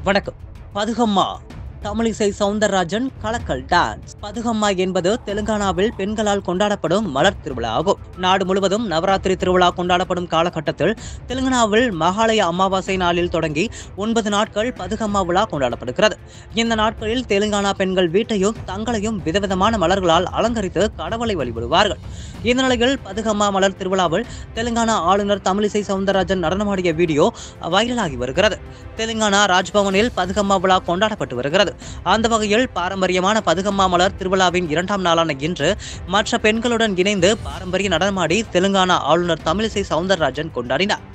வணக்கம் பதுகம்மா தமிழிசை சவுந்தரராஜன் கலக்கல் டான்ஸ் பதுகம்மா என்பது தெலுங்கானாவில் பெண்களால் கொண்டாடப்படும் மலர் திருவிழா ஆகும் நாடு முழுவதும் நவராத்திரி திருவிழா கொண்டாடப்படும் காலகட்டத்தில் தெலுங்கானாவில் மகாலய அமாவாசை நாளில் தொடங்கி ஒன்பது நாட்கள் பதுகம்மா விழா கொண்டாடப்படுகிறது இந்த நாட்களில் தெலுங்கானா பெண்கள் வீட்டையும் தங்களையும் விதவிதமான மலர்களால் அலங்கரித்து கடவுளை வழிபடுவார்கள் இந்த நிலையில் பதுகம்மா மலர் திருவிழாவில் தெலுங்கானா ஆளுநர் தமிழிசை சவுந்தரராஜன் நடனமாடிய வீடியோ வைரலாகி வருகிறது தெலுங்கானா ராஜ்பவனில் பதுகம்மா விழா கொண்டாடப்பட்டு வருகிறது அந்த வகையில் பாரம்பரியமான பதுகம்மா மலர் திருவிழாவின் இரண்டாம் நாளான இன்று மற்ற பெண்களுடன் இணைந்து பாரம்பரிய நடனமாடி தெலுங்கானா ஆளுநர் தமிழிசை சவுந்தரராஜன் கொண்டாடினார்